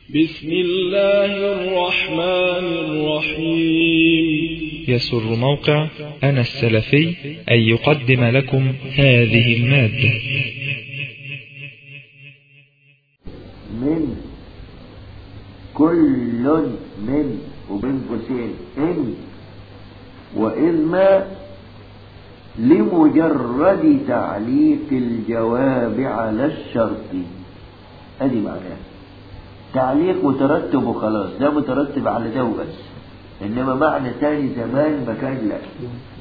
بسم الله الرحمن الرحيم يسر موقع أنا السلفي أن يقدم لكم هذه المادة من كل من وبين قوسين إن وإذ لمجرد تعليق الجواب على الشرط ادي معناه تعليق مترتب وخلاص ده مترتب على ده وبس انما معنى تاني زمان مكان لا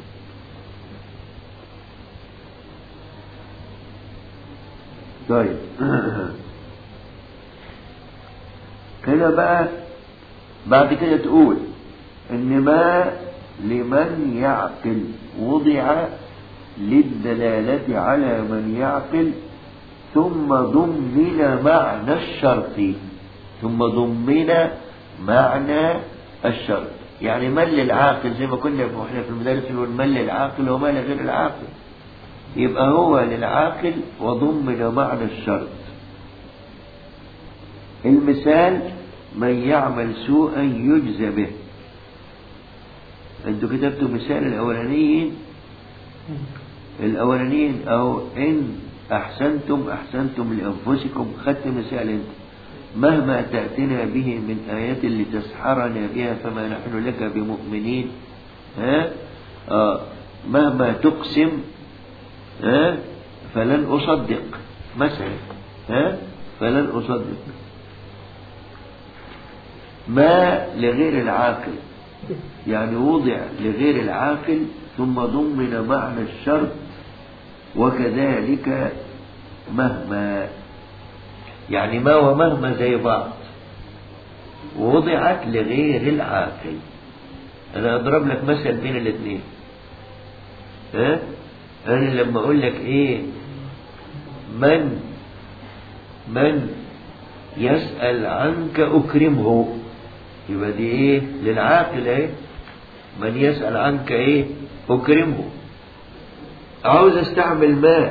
طيب هنا بقى بعد كده تقول ان ما لمن يعقل وضع للدلالة على من يعقل ثم ضمن معنى الشرط ثم ضمن معنى الشرط يعني من للعاقل زي ما كنا احنا في المدارس نقول من للعاقل وما لغير العاقل يبقى هو للعاقل وضمن معنى الشرط المثال من يعمل سوءا يجزى به انتوا كتبتوا مثال الاولانيين الاولانيين او ان احسنتم احسنتم لانفسكم خدت مثال انت مهما تأتنا به من آيات لتسحرنا بها فما نحن لك بمؤمنين ها آه مهما تقسم ها فلن أصدق مثلا ها فلن أصدق ما لغير العاقل يعني وضع لغير العاقل ثم ضمن معنى الشرط وكذلك مهما يعني ما ومهما زي بعض ووضعت لغير العاقل انا اضرب لك مثل بين الاثنين ها انا لما اقول لك ايه من من يسأل عنك اكرمه يبقى دي ايه للعاقل ايه من يسأل عنك ايه اكرمه عاوز استعمل ما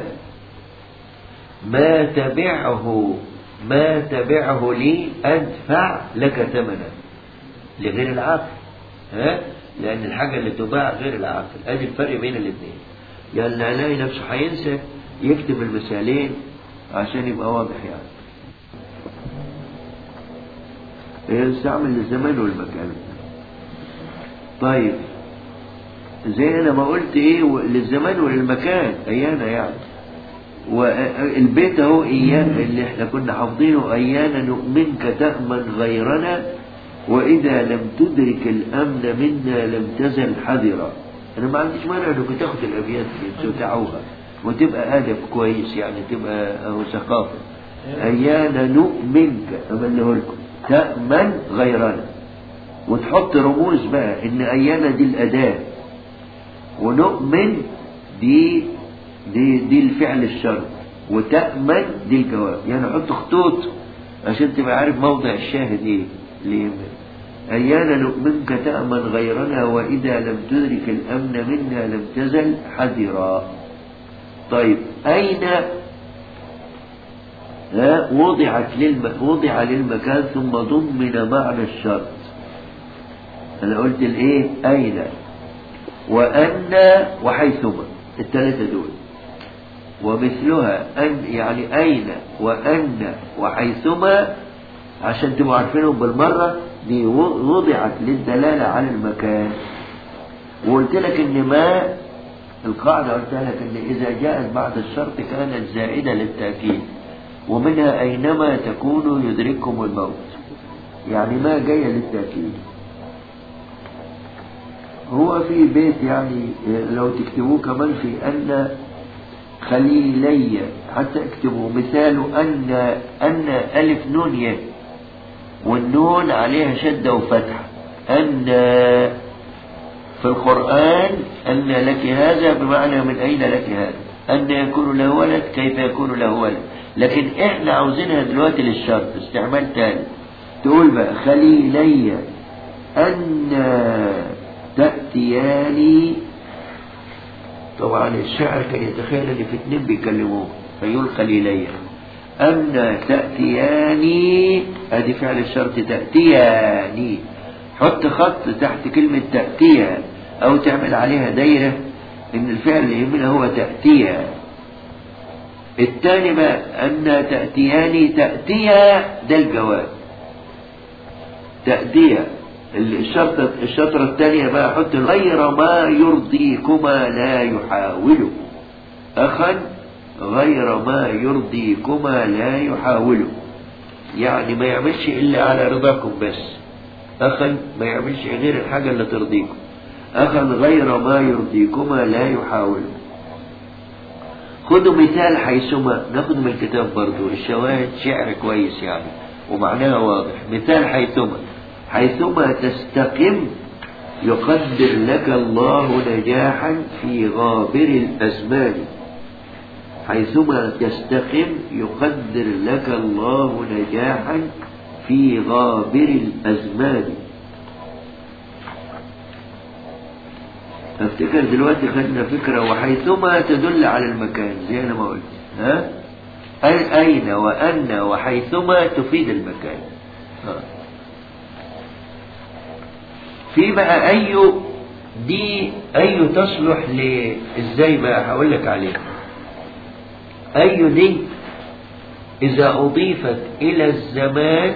ما تبعه ما تبعه لي أدفع لك ثمنا لغير العاقل ها لأن الحاجة اللي تباع غير العاقل أدي الفرق بين الاثنين يعني هلاقي نفسه هينسى يكتب المثالين عشان يبقى واضح يعني يستعمل للزمان والمكان طيب زي انا ما قلت ايه للزمان وللمكان ايانا يعني والبيت اهو ايانا اللي احنا كنا حافظينه ايانا نؤمنك تأمن غيرنا واذا لم تدرك الامن منا لم تزل حذرا انا ما عنديش مانع انك تاخد الابيات دي وتعوها وتبقى ادب كويس يعني تبقى اهو ثقافه ايانا نؤمنك امنه لكم تأمن غيرنا وتحط رموز بقى ان ايانا دي الاداه ونؤمن دي دي دي الفعل الشرط وتأمن دي الجواب يعني حط خطوط عشان تبقى عارف موضع الشاهد ايه اللي أيانا نؤمنك تأمن غيرنا وإذا لم تدرك الأمن منا لم تزل حذرا طيب أين ها وضعت للم... وضع للمكان ثم ضمن معنى الشرط أنا قلت الإيه أين وأن وحيثما الثلاثة دول ومثلها أن يعني أين وأن وحيثما عشان تبقوا عارفينهم بالمرة دي وضعت للدلالة على المكان وقلت لك إن ما القاعدة قلت لك إن إذا جاءت بعد الشرط كانت زائدة للتأكيد ومنها أينما تكونوا يدرككم الموت يعني ما جاية للتأكيد هو في بيت يعني لو تكتبوه كمان في أن خليلي حتى اكتبوا مثال أن أن ألف نون ي والنون عليها شدة وفتحة أن في القرآن أن لك هذا بمعنى من أين لك هذا أن يكون له ولد كيف يكون له ولد لكن احنا عاوزينها دلوقتي للشرط استعمال تاني تقول بقى خليلي أن تأتياني طبعا الشاعر كان يتخيل ان في اتنين بيكلموه فيقول خليلية أن تأتياني ادي فعل الشرط تأتياني حط خط تحت كلمة تأتيا أو تعمل عليها دايرة إن الفعل اللي يهمنا هو تأتيا الثاني بقى أن تأتياني تأتيا ده الجواب تأتيا الشرطة الشطرة الثانية بقى حط غير ما يرضيكما لا يحاول أخا غير ما يرضيكما لا يحاول يعني ما يعملش إلا على رضاكم بس أخا ما يعملش غير الحاجة اللي ترضيكم أخا غير ما يرضيكما لا يحاول خدوا مثال حيثما ناخد من الكتاب برضو الشواهد شعر كويس يعني ومعناها واضح مثال حيثما حيثما تستقم يقدر لك الله نجاحا في غابر الأزمان حيثما تستقم يقدر لك الله نجاحا في غابر الأزمان افتكر دلوقتي خدنا فكرة وحيثما تدل على المكان زي أنا ما قلت ها أي أين وأن وحيثما تفيد المكان ها. في بقى أي دي أي تصلح ل إزاي بقى هقول لك عليها أي دي إذا أضيفت إلى الزمان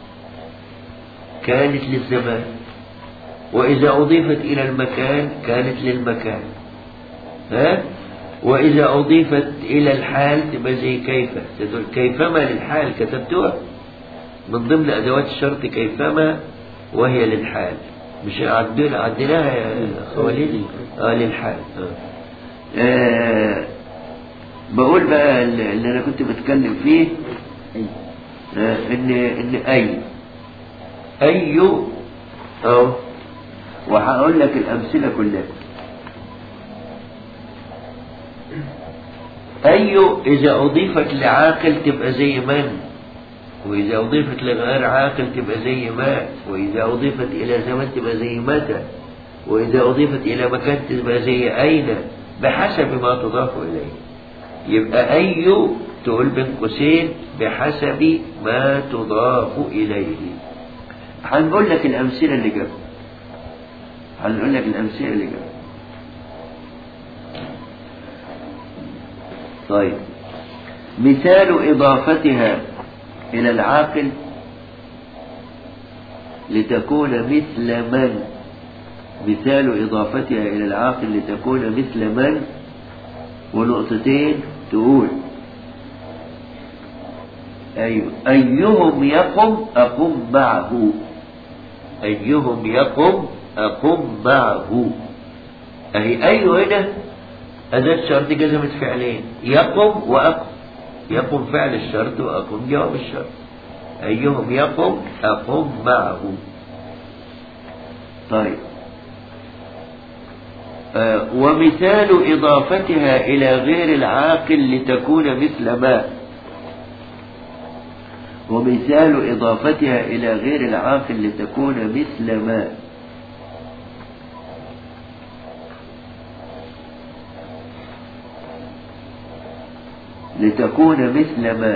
كانت للزمان وإذا أضيفت إلى المكان كانت للمكان ها وإذا أضيفت إلى الحال تبقى زي كيف تدل كيفما للحال كتبتها من ضمن أدوات الشرط كيفما وهي للحال مش عدنا عدناها يا خواليدي اه للحال آه. آه بقول بقى اللي انا كنت بتكلم فيه آه ان ان اي اي اهو وهقول لك الامثله كلها اي اذا اضيفت لعاقل تبقى زي من وإذا أضيفت لغير عاقل تبقى زي ما وإذا أضيفت إلى زمن تبقى زي متى وإذا أضيفت إلى مكان تبقى زي أين بحسب ما تضاف إليه يبقى أي تقول بين قوسين بحسب ما تضاف إليه هنقول لك الأمثلة اللي جاب هنقول لك الأمثلة اللي جاب طيب مثال إضافتها إلى العاقل لتكون مثل من مثال إضافتها إلى العاقل لتكون مثل من ونقطتين تقول أيوه أيهم يقم أقم معه أيهم يقم أقم معه أهي أي هنا أداة شرط جزمت فعلين يقم وأقم يقم فعل الشرط وأقم جواب الشرط أيهم يقم أقم معه طيب آه ومثال إضافتها إلى غير العاقل لتكون مثل ما ومثال إضافتها إلى غير العاقل لتكون مثل ما لتكون مثل ما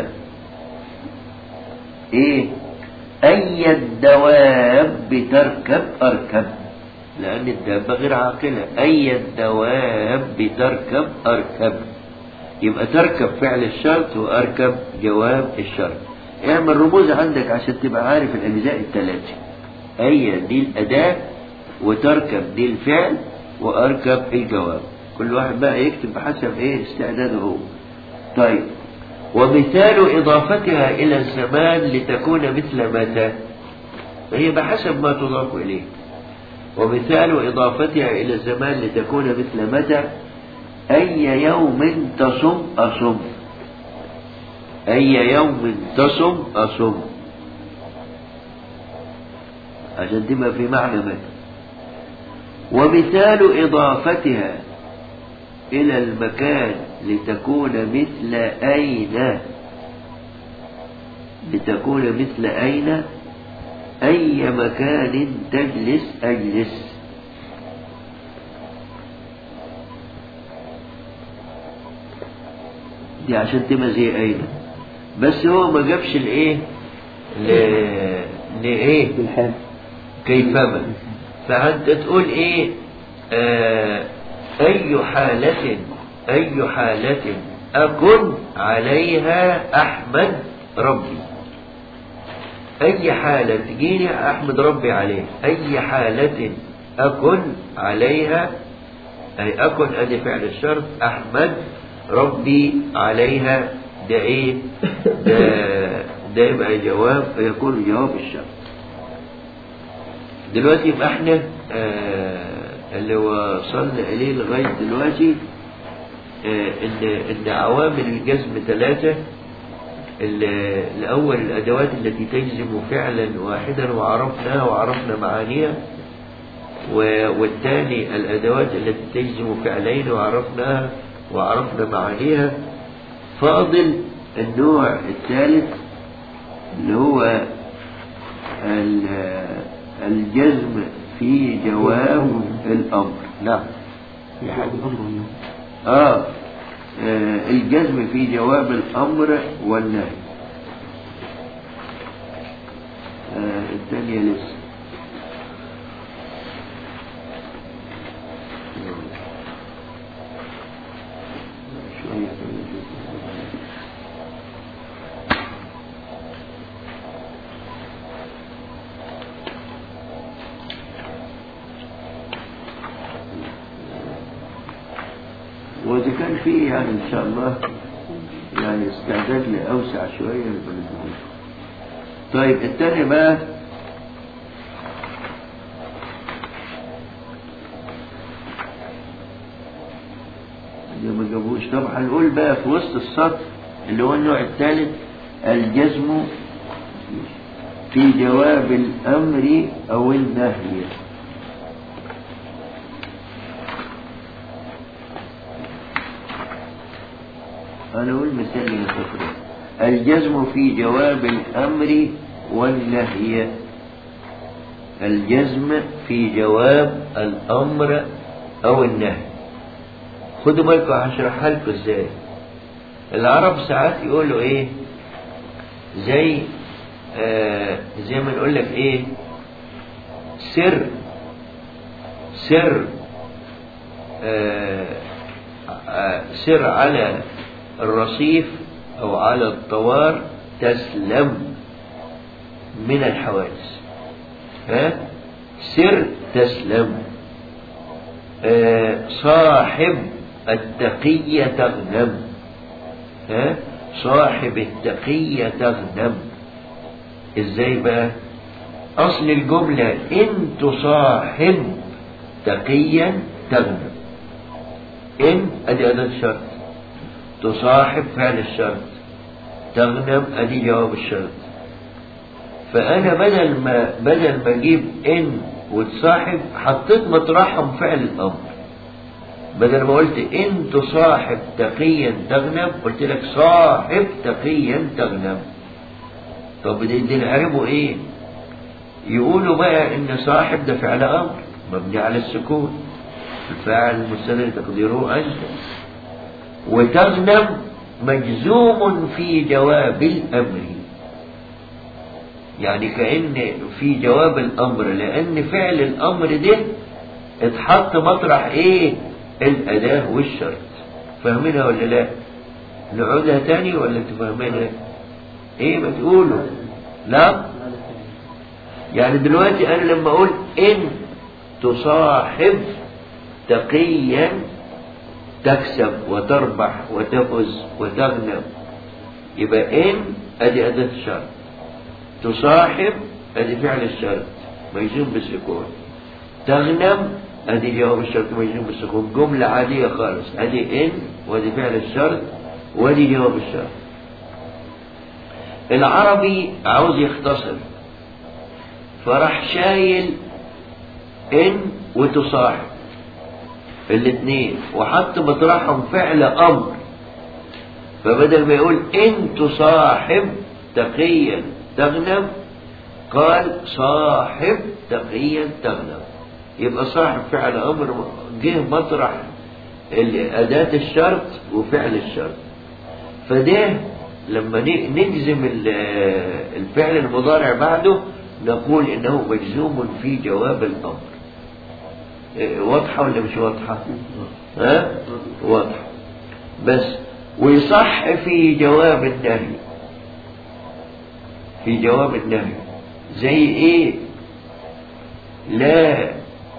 ايه اي الدواب تركب اركب لان الدابة غير عاقلة اي الدواب تركب اركب يبقى تركب فعل الشرط واركب جواب الشرط اعمل رموز عندك عشان تبقى عارف الاجزاء الثلاثة اي دي الاداة وتركب دي الفعل واركب الجواب كل واحد بقى يكتب بحسب ايه استعداده هو طيب ومثال إضافتها إلى الزمان لتكون مثل متى فهي بحسب ما تضاف إليه ومثال إضافتها إلى الزمان لتكون مثل متى أي يوم تصم أصم أي يوم تصم أصم عشان تبقى في معنى متى ومثال إضافتها إلى المكان لتكون مثل أين لتكون مثل أين أي مكان تجلس أجلس دي عشان تبقى زي أين بس هو ما جابش الايه ل- لايه بالحال كيفما فأنت تقول إيه آه أي حالة أي حالة أكن عليها أحمد ربي أي حالة تجيني أحمد ربي عليها أي حالة أكن عليها أي أكن أدي فعل الشرط أحمد ربي عليها ده إيه ده ده يبقى جواب يكون جواب الشرط دلوقتي يبقى احنا آه اللي وصلنا اليه لغايه دلوقتي آه ان ان عوامل الجزم ثلاثه ال- الاول الادوات التي تجزم فعلا واحدا وعرفناها وعرفنا معانيها و- والثاني الادوات التي تجزم فعلين وعرفناها وعرفنا معانيها فاضل النوع الثالث اللي هو ال- الجزم في جواب الأمر نعم في حال الأمر والنهي آه آه، الجزم في جواب الأمر والنهي آه الثانية لسه شوية وإذا كان فيه يعني إن شاء الله يعني استعداد لأوسع شوية يبقى ندخل. طيب التاني بقى اللي ما جابوش طب هنقول بقى في وسط السطر اللي هو النوع الثالث الجزم في جواب الأمر أو النهي أنا أقول مثال من التفريق الجزم في جواب الأمر والنهي الجزم في جواب الأمر أو النهي خدوا بالكم هشرحها لكم ازاي العرب ساعات يقولوا ايه زي آه زي ما نقول لك ايه سر سر آه آه سر على الرصيف او على الطوار تسلم من الحوادث ها سر تسلم آه صاحب التقية تغنم ها صاحب التقية تغنم ازاي بقى اصل الجملة ان تصاحب تقيا تغنم ان ادي اداة الشرط تصاحب فعل الشرط تغنم ادي جواب الشرط فانا بدل ما بدل ما اجيب ان وتصاحب حطيت مطرحهم فعل الامر بدل ما قلت ان تصاحب تقيا تغنم قلت لك صاحب تقيا تغنم طب دي, دي نعرفه ايه يقولوا بقى ان صاحب ده فعل امر مبني على السكون الفاعل المستدر تقديره انت وتغنم مجزوم في جواب الامر يعني كأن في جواب الامر لان فعل الامر ده اتحط مطرح ايه الاداة والشرط فاهمينها ولا لا نعودها تاني ولا انتوا فاهمينها ايه ما تقولوا لا يعني دلوقتي انا لما اقول ان تصاحب تقيا تكسب وتربح وتفز وتغنم يبقى ان ادي اداة الشرط تصاحب ادي فعل الشرط مجزوم بالسكون تغنم ادي جواب الشرط مجزوم بالسكون جملة عادية خالص ادي ان وادي فعل الشرط وادي جواب الشرط العربي عاوز يختصر فراح شايل ان وتصاحب الاثنين وحط مطرحهم فعل امر فبدل ما يقول ان تصاحب تقيا تغنم قال صاحب تقيا تغنم يبقى صاحب فعل امر جه مطرح اداة الشرط وفعل الشرط فده لما ن- نجزم ال- الفعل المضارع بعده نقول انه مجزوم في جواب الامر إيه، واضحة ولا مش واضحة ها واضحة بس ويصح في جواب النهي في جواب النهي زي ايه لا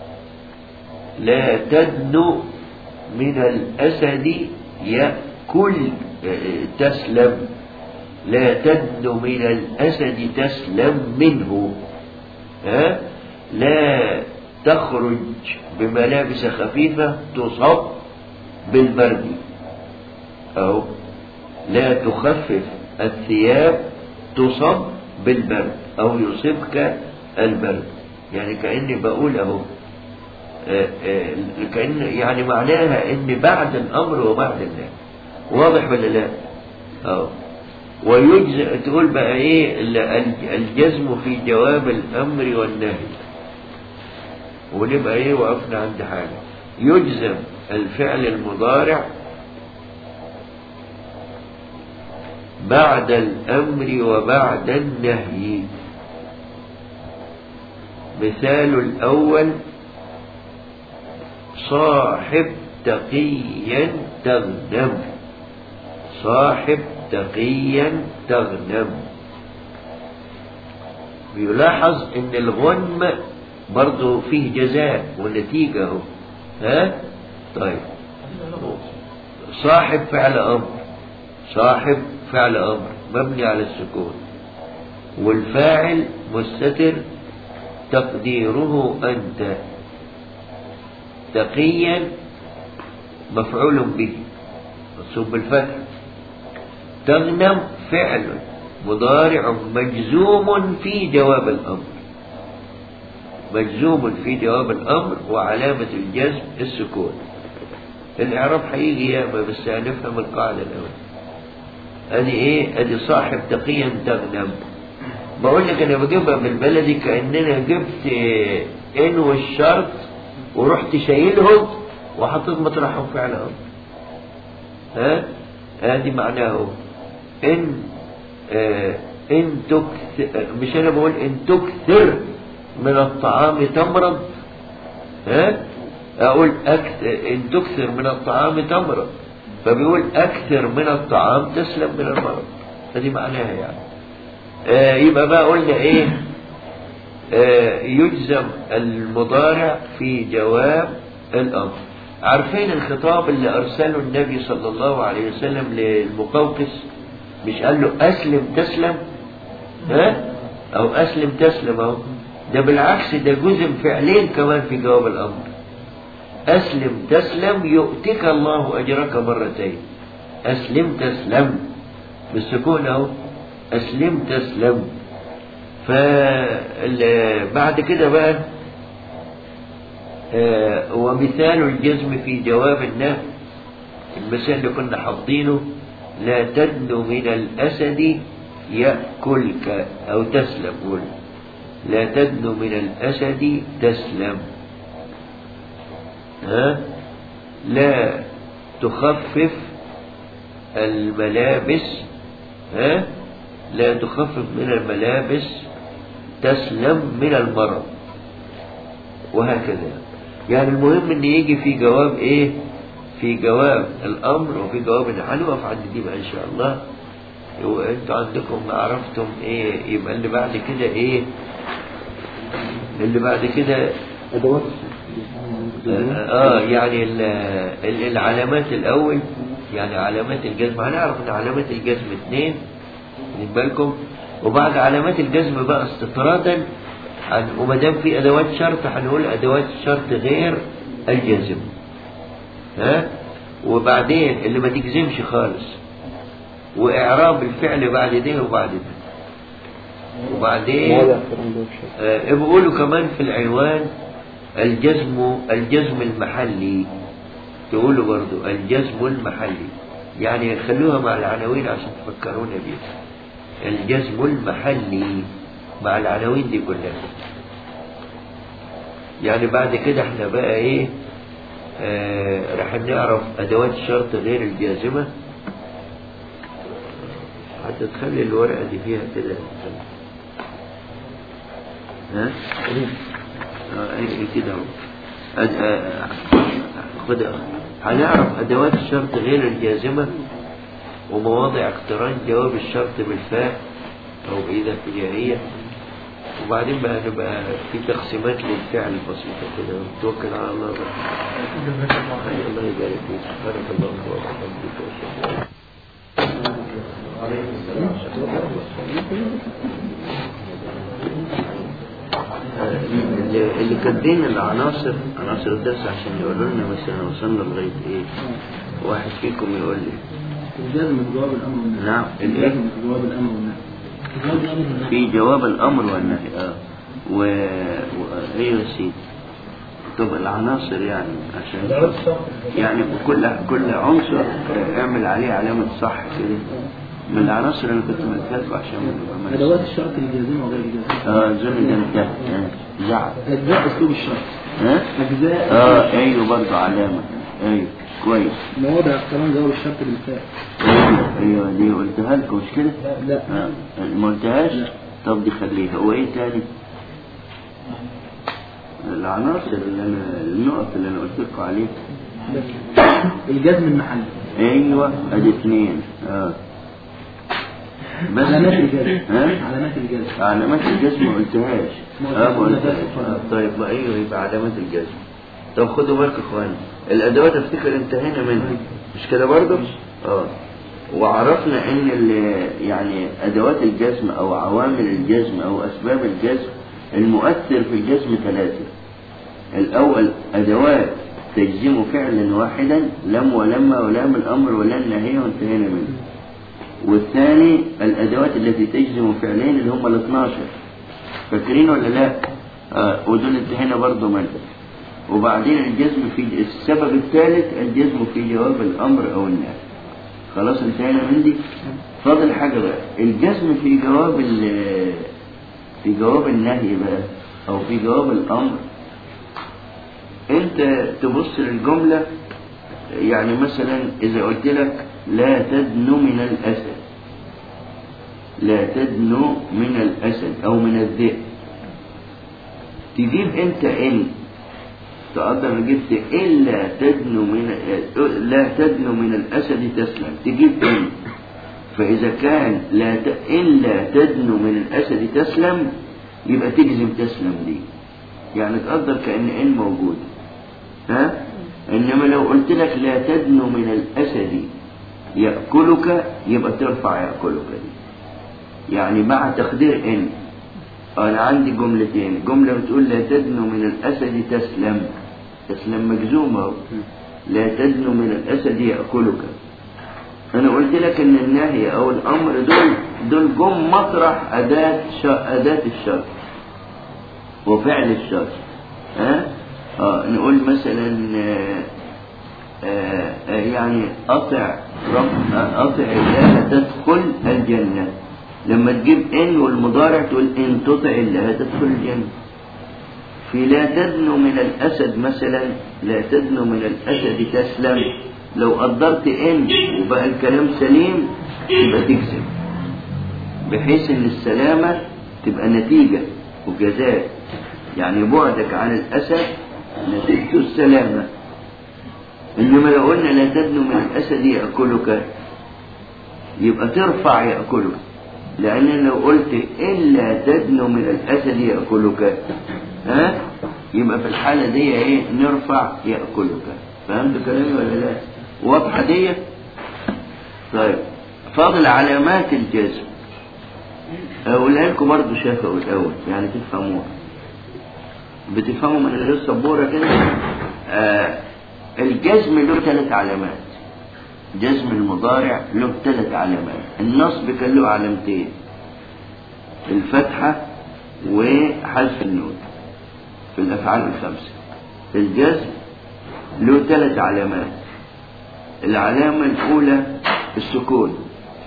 لا تدنو من الأسد يأكل آه، تسلم لا تدنو من الأسد تسلم منه ها لا تخرج بملابس خفيفة تصب بالبرد أو لا تخفف الثياب تصب بالبرد أو يصيبك البرد يعني كأني بقول أهو آه، آه، كأن يعني معناها ان بعد الامر وبعد النهي واضح ولا لا اه ويجزء تقول بقى ايه ال- ال- الجزم في جواب الامر والنهي ونبقى ايه وقفنا عند حاجه يجزم الفعل المضارع بعد الامر وبعد النهي مثال الاول صاحب تقيا تغنم صاحب تقيا تغنم بيلاحظ ان الغنم برضه فيه جزاء ونتيجة اهو ها طيب صاحب فعل امر صاحب فعل امر مبني على السكون والفاعل مستتر تقديره انت تقيا مفعول به منصوب بالفتح تغنم فعل مضارع مجزوم في جواب الأمر مجزوم في جواب الأمر وعلامة الجزم السكون الإعراب هيجي ياما بس هنفهم القاعدة الأول أدي إيه؟ أدي صاحب تقيا تغنم بقول لك أنا بجيبها بالبلدي كأننا جبت إيه، إن والشرط ورحت شايلهم وحطيت مطرحهم فعل امر ها ادي معناه ان آه ان تكثر مش انا بقول ان تكثر من الطعام تمرض ها اقول أكثر ان تكثر من الطعام تمرض فبيقول اكثر من الطعام تسلم من المرض هذه معناها يعني آه يبقى بقى قلنا ايه آه، يجزم المضارع في جواب الأمر عارفين الخطاب اللي أرسله النبي صلى الله عليه وسلم للمقوقس مش قال له أسلم تسلم ها أو أسلم تسلم أهو ده بالعكس ده جزم فعلين كمان في جواب الأمر أسلم تسلم يؤتك الله أجرك مرتين أسلم تسلم بالسكون أهو أسلم تسلم فبعد كده بقى آه، ومثال الجزم في جواب النهي المثال اللي كنا حافظينه لا تدن من الأسد يأكلك أو تسلم قول لا تدن من الأسد تسلم ها لا تخفف الملابس ها لا تخفف من الملابس تسلم من المرض وهكذا يعني المهم ان يجي في جواب ايه في جواب الامر وفي جواب النهي هنقف عند دي بقى ان شاء الله وانتوا عندكم ما عرفتم ايه يبقى اللي بعد كده ايه اللي بعد كده أدوات اه يعني ال- ال- العلامات الاول يعني علامات الجزم هنعرف ان علامات الجزم اثنين خد بالكم وبعد علامات الجزم بقى استطرادا هن- وما دام في ادوات شرط هنقول ادوات الشرط غير الجازم ها وبعدين اللي ما تجزمش خالص واعراب الفعل بعد ده وبعد ده وبعدين ماذا أكثر من ذلك شيء آه، بيقولوا كمان في العنوان الجزم الجزم المحلي تقولوا برضو الجزم المحلي يعني خلوها مع العناوين عشان تفكرونا بيها الجزم المحلي مع العناوين دي كلها يعني بعد كده احنا بقى ايه آه راح نعرف ادوات الشرط غير الجازمه تخلي الورقة دي فيها كده ها؟ اه ايه كده اهو أد- آه، خد هنعرف أدوات الشرط غير الجازمة ومواضع اقتران جواب الشرط بالفاء أو بإذا ابتدائية وبعدين بقى نبقى في تقسيمات للفعل بسيطة كده ونتوكل على الله بقى حي الله يبارك فيك بارك الله وبحمدك وشكرا عليكم السلام آه، اللي اللي كاتبين العناصر عناصر الدرس عشان يقولوا لنا مثلا وصلنا لغايه ايه واحد فيكم يقول لي الجزم من جواب الامر والنهي نعم الايه الجزم من جواب الامر والنهي في جواب الامر والنهي اه و... و... ايوه يا سيدي طب العناصر يعني عشان يعني كل كل عنصر آه، اعمل عليه علامه صح كده من العناصر اللي كنت مكتبها عشان ما نبقى ادوات الشرط الجازمه وغير الجازمه اه زون ده انتهى آه، زعل اجزاء اسلوب الشرط ها اجزاء اه ايوه برضه علامه ايوه كويس مواضع اقتران جواب الشرط بالفاء ايوه ايوه دي قلتها لكم مش كده؟ لا آه. ما قلتهاش؟ لا. طب دي خليها هو ايه تاني؟ العناصر اللي انا النقط اللي انا قلت لكم عليها الجزم المحلي ايوه ادي اثنين اه بس علامات الجزم ها؟ علامات الجزم علامات الجزم ما قلتهاش ما اه ما قلتهاش. قلتهاش آه طيب ما ايوه يبقى علامات الجزم طب خدوا بالكم يا اخواني الادوات افتكر انتهينا منها مش كده برضه؟ اه وعرفنا ان ال- يعني ادوات الجزم او عوامل الجزم او اسباب الجزم المؤثر في الجزم ثلاثه الاول ادوات تجزم فعلا واحدا لم ولما ولام الامر ولا النهي وانتهينا منه والثاني الادوات التي تجزم فعلين اللي هم ال 12 فاكرين ولا لا؟ آه ودول انتهينا برضه منه وبعدين الجزم في السبب الثالث الجزم في جواب الامر او النهي خلاص انتهينا من دي فاضل حاجه بقى الجزم في جواب ال- في جواب النهي بقى او في جواب الامر انت تبص للجمله يعني مثلا اذا قلت لك لا تدنو من الاسد لا تدنو من الاسد او من الذئب تجيب انت ان تقدر جبت إلا تدنو من لا تدنو من الأسد تسلم تجيب إن فإذا كان لا ت... إلا تدنو من الأسد تسلم يبقى تجزم تسلم دي يعني تقدر كأن إن موجود ها إنما لو قلت لك لا تدنو من الأسد يأكلك يبقى ترفع يأكلك دي يعني مع تقدير إن أنا عندي جملتين جملة بتقول لا تدنو من الأسد تسلم تسلم مجزومة أهو. لا تدنو من الأسد يأكلك أنا قلت لك إن النهي أو الأمر دول دول جم مطرح أداة ش... أداة الشرط وفعل الشرط ها آه نقول مثلا آه آه آه يعني أطع رب آه، أطع الله تدخل الجنة لما تجيب إن والمضارع تقول إن تطع الله تدخل الجنة في لا تدنو من الأسد مثلا لا تدنو من الأسد تسلم لو قدرت إن وبقى الكلام سليم يبقى تكسب بحيث إن السلامة تبقى نتيجة وجزاء يعني بعدك عن الأسد نتيجته السلامة إنما لو قلنا لا تدنو من الأسد يأكلك يبقى ترفع يأكلك لأن لو قلت إلا تدنو من الأسد يأكلك ها يبقى في الحالة دي إيه نرفع يأكلك فهمت كلامي ولا لا واضحة دي طيب فاضل علامات الجزم أقولها لكم برضه شافوا الأول يعني تفهموها بتفهموا من غير سبورة كده آه الجزم له ثلاث علامات جزم المضارع له ثلاث علامات النصب كان له علامتين الفتحة وحذف النون في الأفعال الخمسة الجزم له ثلاث علامات العلامة الأولى السكون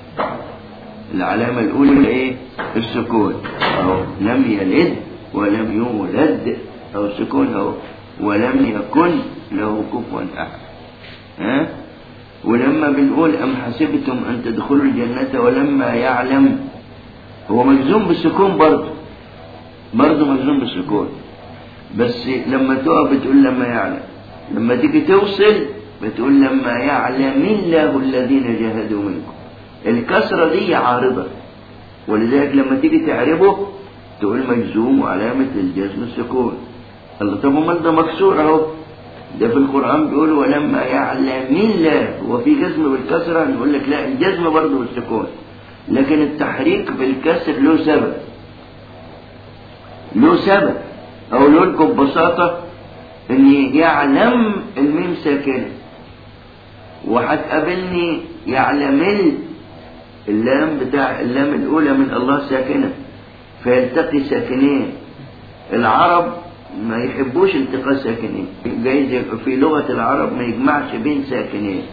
العلامة الأولى إيه؟ السكون أهو لم يلد ولم يولد أو سكون أهو ولم يكن له كفوا أحد ها؟ ولما بنقول أم حسبتم أن تدخلوا الجنة ولما يعلم هو مجزوم بالسكون برضه برضه مجزوم بالسكون بس لما تقف بتقول لما يعلم لما تيجي توصل بتقول لما يعلم الله الذين جاهدوا منكم الكسرة دي عارضة ولذلك لما تيجي تعربه تقول مجزوم وعلامة الجزم السكون الله طب امال ده مكسور اهو ده في القرآن بيقول ولما يعلم الله هو في جزم بالكسرة نقول لك لا الجزم برضه بالسكون لكن التحريك بالكسر له سبب له سبب أقول لكم ببساطة إن يعلم الميم ساكنة وهتقابلني يعلم ال- اللام بتاع اللام الأولى من الله ساكنة فيلتقي ساكنين العرب ما يحبوش التقاء ساكنين جايز يبقى في لغة العرب ما يجمعش بين ساكنين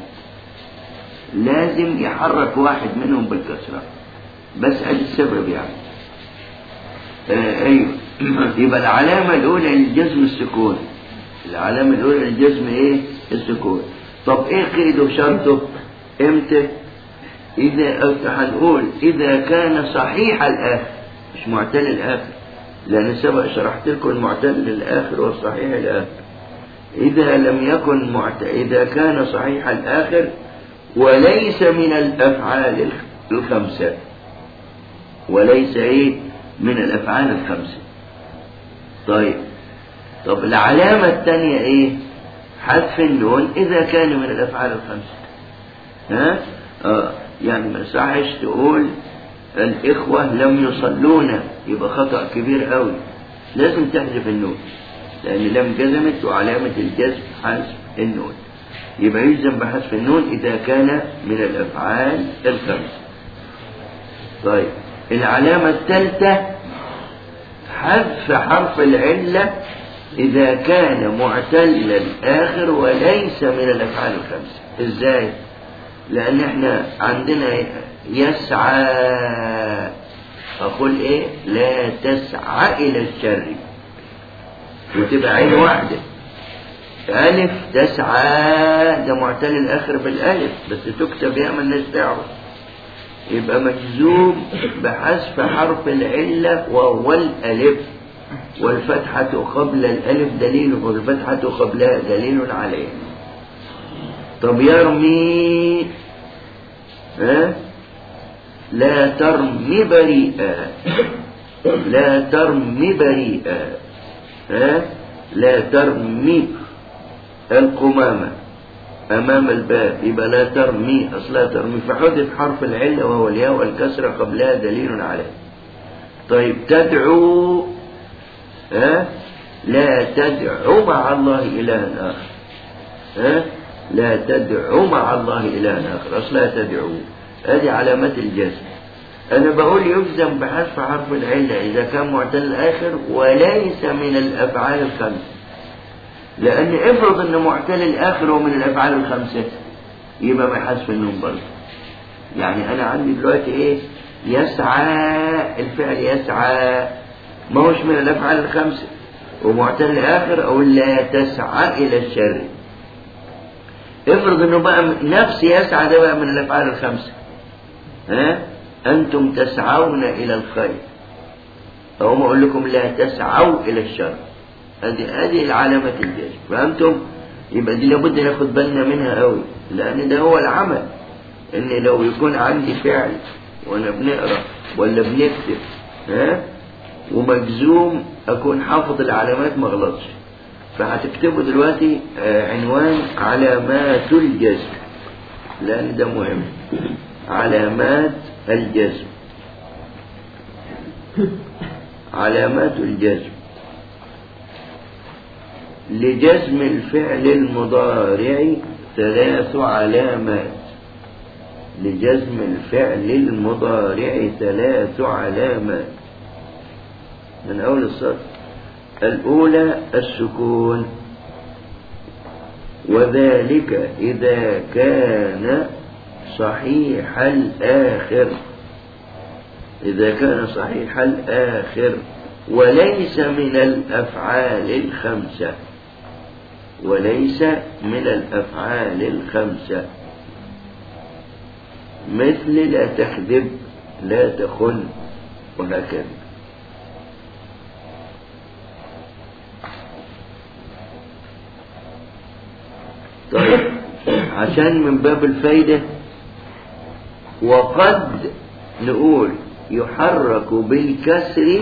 لازم يحرك واحد منهم بالكسرة بس ادي السبب يعني آه ايوه يبقى العلامة الأولى للجزم السكون العلامة الأولى للجزم ايه السكون طب ايه قيده وشرطه امتى إذا هنقول إذا كان صحيح الآخر مش معتل الآخر لأن سبق شرحت لكم المعتل الآخر والصحيح الآخر إذا لم يكن معت... إذا كان صحيح الآخر وليس من الأفعال الخمسة وليس إيه من الأفعال الخمسة طيب طب العلامة الثانية إيه حذف النون إذا كان من الأفعال الخمسة ها آه يعني ما يصحش تقول الإخوة لم يصلون يبقى خطأ كبير قوي لازم تحذف النون لأن لم جزمت وعلامة الجزم حذف النون يبقى يلزم بحذف النون إذا كان من الأفعال الخمسة طيب العلامة الثالثة حذف حرف العلة إذا كان معتل الآخر وليس من الأفعال الخمسة إزاي؟ لأن احنا عندنا يسعى أقول إيه لا تسعى إلى الشر وتبقى عين واحدة ألف تسعى ده معتل الآخر بالألف بس تكتب يا من الناس تعرف يبقى مجزوم بحذف حرف العلة وهو الألف والفتحة قبل الألف دليل والفتحة قبلها دليل عليه طب يرمي ها لا ترمي بريئا لا ترمي بريئا ها لا ترمي القمامة أمام الباب يبقى لا ترمي أصلا ترمي فحذف حرف العلة وهو الياء والكسرة قبلها دليل عليه طيب تدعو ها لا تدعو مع الله إلها آخر ها لا تدعو مع الله إلها آخر أصلا تدعو هذه علامات الجزم أنا بقول يجزم بحذف حرف العلة إذا كان معتل الآخر وليس من الأفعال الخمسة لأن افرض أن معتل الآخر هو من الأفعال الخمسة يبقى ما حذف النون برضه يعني أنا عندي دلوقتي إيه يسعى الفعل يسعى ما هوش من الأفعال الخمسة ومعتل الآخر أو لا تسعى إلى الشر افرض انه بقى نفس يسعى ده بقى من الافعال الخمسه ها انتم تسعون الى الخير او ما اقول لكم لا تسعوا الى الشر هذه هذه العلامه الجزم فهمتم يبقى دي لابد ناخد بالنا منها قوي لان ده هو العمل ان لو يكون عندي فعل وانا بنقرا ولا بنكتب ها ومجزوم اكون حافظ العلامات ما اغلطش فهتكتبوا دلوقتي عنوان علامات الجزم لأن ده مهم علامات الجزم علامات الجزم لجزم الفعل المضارع ثلاث علامات لجزم الفعل المضارع ثلاث علامات من أول السطر الأولى السكون وذلك إذا كان صحيح الآخر إذا كان صحيح الآخر وليس من الأفعال الخمسة وليس من الأفعال الخمسة مثل لا تكذب لا تخن وهكذا طيب عشان من باب الفايدة وقد نقول يحرك بالكسر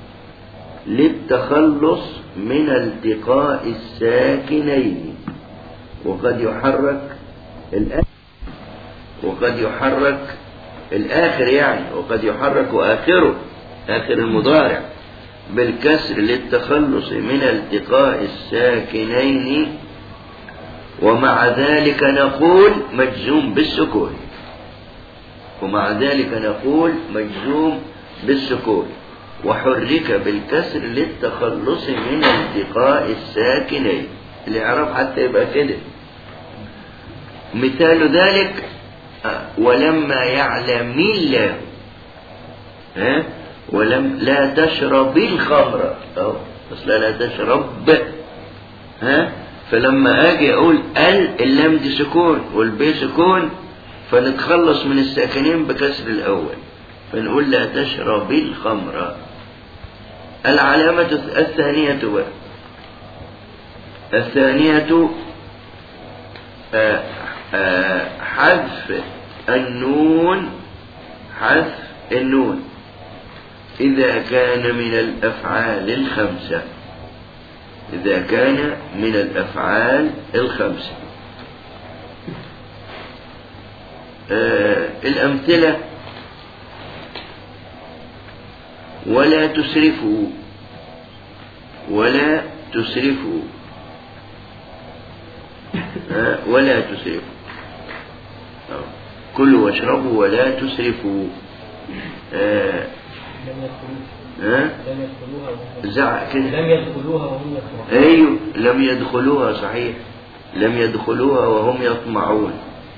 للتخلص من التقاء الساكنين وقد يحرك الآخر وقد يحرك الآخر يعني وقد يحرك آخره آخر المضارع بالكسر للتخلص من التقاء الساكنين ومع ذلك نقول مجزوم بالسكون ومع ذلك نقول مجزوم بالسكون وحرك بالكسر للتخلص من التقاء الساكنين الإعراب حتى يبقى كده مثال ذلك آه، ولما يعلم الله ها ولم لا تشرب الخمر أو أصلا لا تشرب ها فلما اجي اقول ال اللام دي سكون والبي سكون فنتخلص من الساكنين بكسر الاول فنقول لا تشرب الخمر العلامة الثانية بقى الثانية آه، آه، حذف النون حذف النون إذا كان من الأفعال الخمسة إذا كان من الأفعال الخمسة آه الأمثلة ولا تسرفوا ولا تسرفوا آه ولا تسرفوا آه. كلوا واشربوا ولا تسرفوا آه لم يدخلوها آه لم يدخلوها وهم زعق كده لم يدخلوها وهم يطمعون ايوه لم يدخلوها صحيح لم يدخلوها وهم يطمعون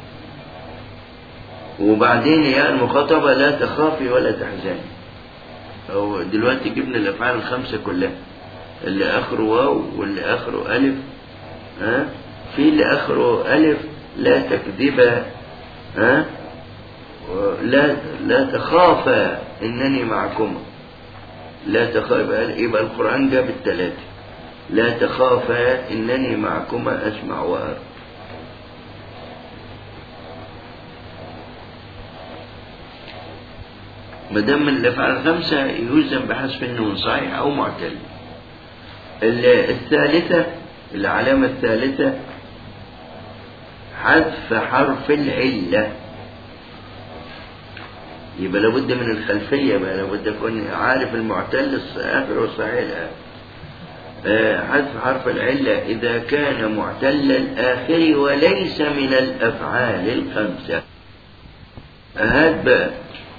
وبعدين يا المخاطبة لا تخافي ولا تحزني أو دلوقتي جبنا الأفعال الخمسة كلها اللي آخره واو واللي آخره ألف ها في اللي آخره ألف لا تكذبا ها لا لا تخافا إنني معكما لا تخافا يبقى القرآن جاب الثلاثة لا تخافا إنني معكما أسمع وأرى ما دام من الأفعال الخمسة يلزم بحذف النون صحيح أو معتل ال- الثالثة العلامة الثالثة حذف حرف العلة يبقى لابد من الخلفية بقى لابد أكون عارف المعتل الآخر والصحيح الآخر آه، حذف حرف العلة إذا كان معتل الآخر وليس من الأفعال الخمسة هات بقى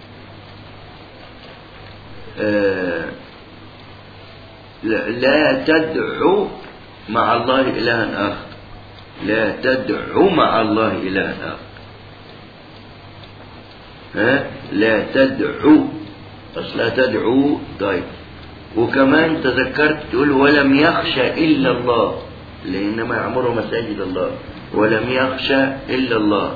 آه، لا- لا تدعو مع الله إلها آخر لا تدعو مع الله إلها آخر ها لا تدعو أصلا تدعو طيب وكمان تذكرت تقول ولم يخشى إلا الله لأنما يعمر مساجد الله ولم يخشى إلا الله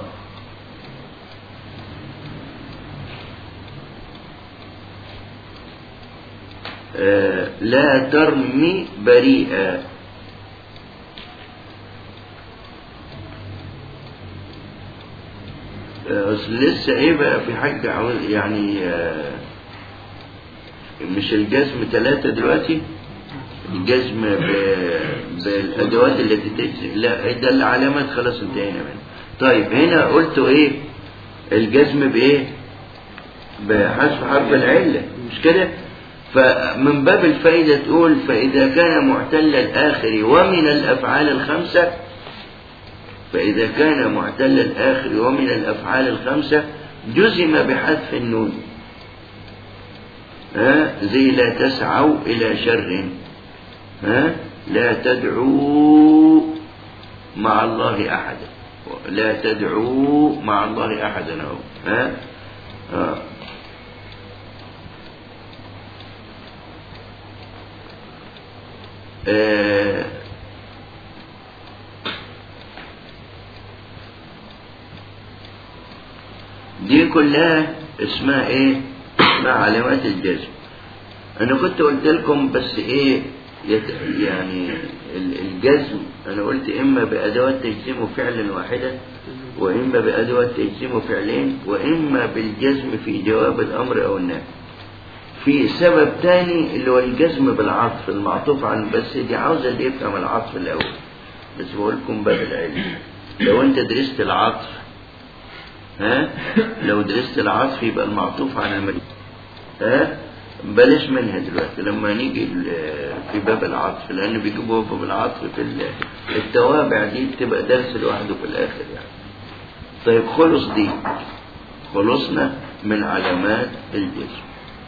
آه، لا ترمي بريئا آه، أصل لسه ايه بقى في حاجة عاوز- يعني آه، مش الجزم ثلاثة دلوقتي الجزم ب- بالأدوات التي تجزم لا ده العلامات خلاص انتهينا منها طيب هنا قلتوا ايه الجزم بايه بحذف حرف العلة مش كده فمن باب الفائدة تقول فإذا كان معتل الآخر ومن الأفعال الخمسة فإذا كان معتل الآخر ومن الأفعال الخمسة جزم بحذف النون ها زي لا تسعوا إلى شر ها لا تدعوا مع الله أحدا لا تدعوا مع الله أحدا أهو ها آه. آه. دي كلها اسمها ايه اسمها علامات الجزم انا كنت قلت لكم بس ايه يت... يعني ال- الجزم انا قلت اما بادوات تجزم فعلا واحدا واما بادوات تجزم فعلين واما بالجزم في جواب الامر او النهي في سبب تاني اللي هو الجزم بالعطف المعطوف عن بس دي عاوزه اللي يفهم العطف الاول بس بقول لكم باب العلم لو انت درست العطف ها لو درست العطف يبقى المعطوف عن المجزوم ها بلاش منها دلوقتي لما نيجي ال- في باب العطف لان بيجيبوا باب العطف في ال- التوابع دي بتبقى درس لوحده في الاخر يعني طيب خلص دي خلصنا من علامات الجسم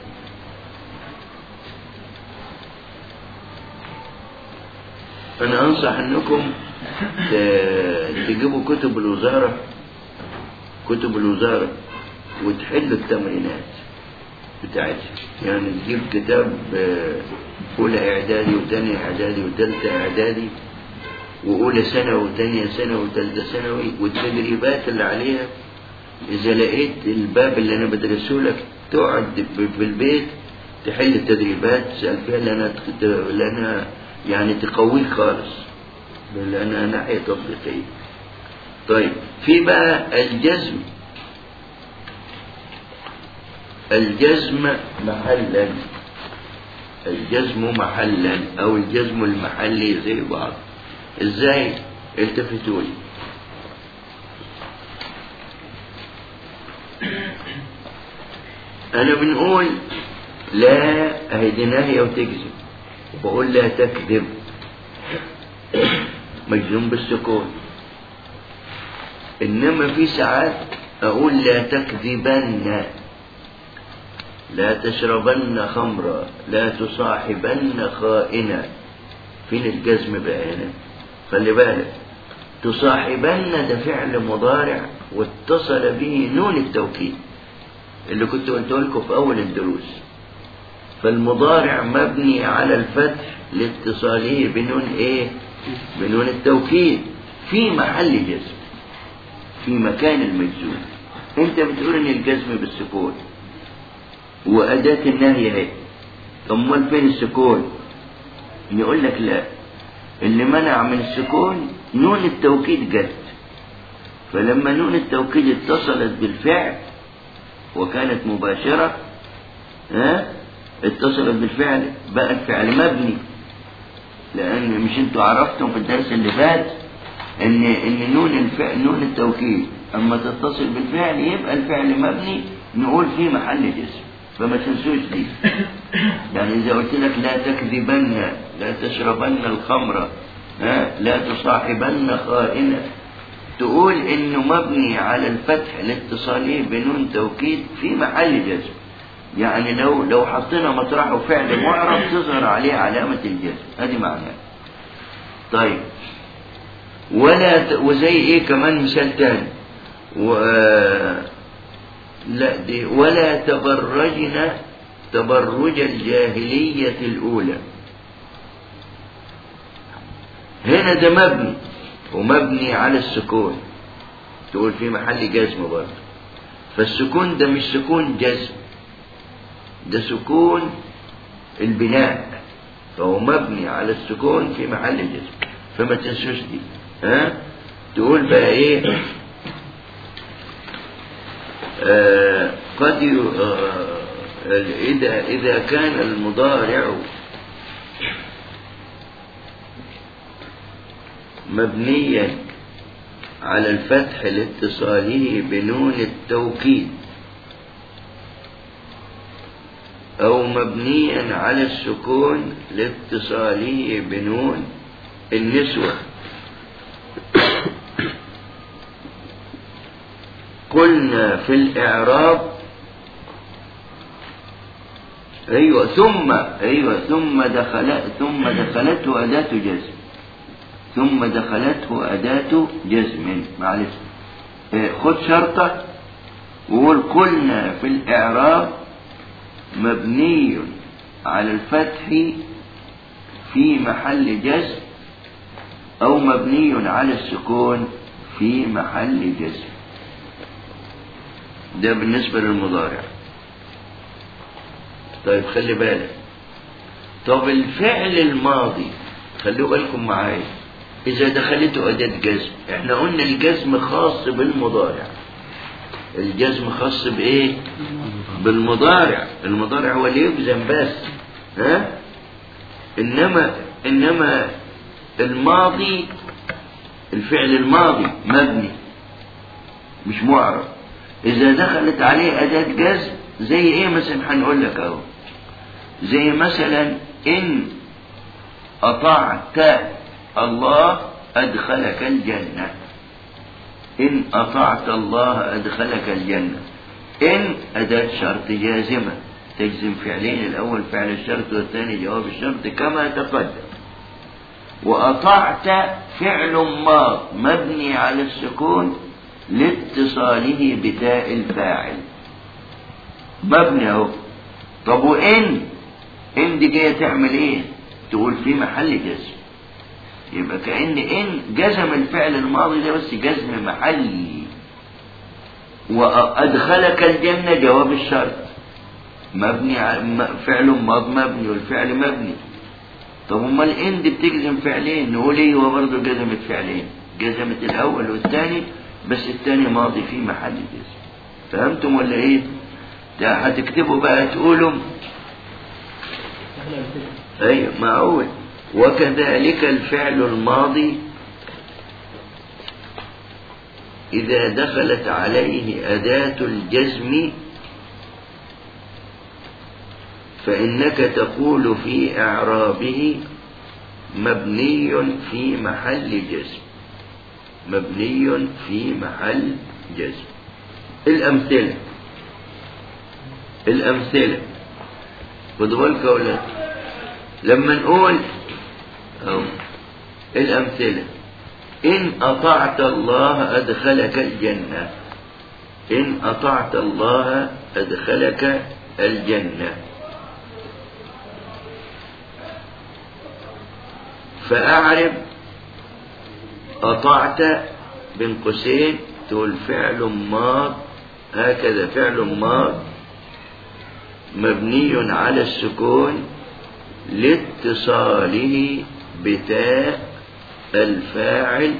انا انصح انكم ت- تجيبوا كتب الوزاره كتب الوزاره وتحلوا التمرينات بتاعتها يعني تجيب كتاب آه، أولى إعدادي وتانية إعدادي وتالتة إعدادي وأولى ثانوي وتانية ثانوي وتالتة ثانوي والتدريبات اللي عليها إذا لقيت الباب اللي أنا بدرسه لك تقعد ب- في البيت تحل التدريبات تسأل فيها لأنها تخ- لأنها يعني تقويك خالص لأنها ناحية تطبيقية طيب في بقى الجزم الجزم محلا الجزم محلا او الجزم المحلي زي بعض ازاي التفتوا لي انا بنقول لا اهي دي ناهيه وتكذب وبقول لا تكذب مجزوم بالسكون انما في ساعات اقول لا تكذبن لا تشربن خمرا لا تصاحبن خائنا فين الجزم بقى هنا خلي بالك تصاحبن ده فعل مضارع واتصل به نون التوكيد اللي كنت قلت لكم في اول الدروس فالمضارع مبني على الفتح لاتصاله بنون ايه بنون التوكيد في محل جزم في مكان المجزوم انت بتقول ان الجزم بالسكون وأداة النهي اهي أمال فين السكون؟ يقول لك لا اللي منع من السكون نون التوكيد جت فلما نون التوكيد اتصلت بالفعل وكانت مباشرة ها اتصلت بالفعل بقى الفعل مبني لأن مش انتوا عرفتم في الدرس اللي فات ان ان نون الفعل نون التوكيد اما تتصل بالفعل يبقى الفعل مبني نقول في محل جسم فما تنسوش دي يعني إذا قلت لك لا تكذبن لا تشربن الخمر ها لا تصاحبن خائنة تقول إنه مبني على الفتح الاتصالي بنون توكيد في محل جزم يعني لو لو حطينا مطرحه فعل معرب تظهر عليه علامة الجزم هذه معناه طيب ولا ت... وزي ايه كمان مثال تاني و... لا دي ولا تبرجن تبرج الجاهلية الأولى هنا ده مبني ومبني على السكون تقول في محل جزم برضه فالسكون ده مش سكون جزم ده سكون البناء فهو مبني على السكون في محل جزم فما تنسوش دي ها تقول بقى ايه آه قد ي- آه إذا إذا كان المضارع مبنيا على الفتح لاتصاله بنون التوكيد أو مبنيا على السكون لاتصاله بنون النسوة قلنا في الإعراب أيوة ثم أيوة ثم دخل ثم دخلته أداة جزم ثم دخلته أداة جزم معلش آه، خد شرطة وقول قلنا في الإعراب مبني على الفتح في محل جزم أو مبني على السكون في محل جزم ده بالنسبة للمضارع طيب خلي بالك طب الفعل الماضي خلوا بالكم معايا إذا دخلته أداة جزم احنا قلنا الجزم خاص بالمضارع الجزم خاص بإيه بالمضارع المضارع هو اللي يجزم بس ها إنما إنما الماضي الفعل الماضي مبني مش معرب إذا دخلت عليه أداة جزم زي إيه مثلا هنقول لك أهو زي مثلا إن أطعت الله أدخلك الجنة إن أطعت الله أدخلك الجنة إن أداة شرط جازمة تجزم فعلين الأول فعل الشرط والثاني جواب الشرط كما تقدم وأطعت فعل ماض مبني على السكون لاتصاله بتاء الفاعل مبني اهو طب وإن إن دي جاية تعمل إيه؟ تقول في محل جزم يبقى كأن إن جزم الفعل الماضي ده بس جزم محلي وأدخلك الجنة جواب الشرط مبني على فعل ماض مبني والفعل مبني طب امال ان دي بتجزم فعلين نقول ايه هو برضه جزمت فعلين جزمت الاول والثاني بس الثاني ماضي في محل جزم فهمتم ولا ايه ده هتكتبوا بقى تقولوا ايوه معقول وكذلك الفعل الماضي إذا دخلت عليه أداة الجزم فإنك تقول في إعرابه مبني في محل جزم مبني في محل جزم الأمثلة الأمثلة خدوا بالك أولاد لما نقول أو الأمثلة إن أطعت الله أدخلك الجنة إن أطعت الله أدخلك الجنة فأعرب أطعت بين قوسين تقول فعل ماض هكذا فعل ماض مبني على السكون لاتصاله بتاء الفاعل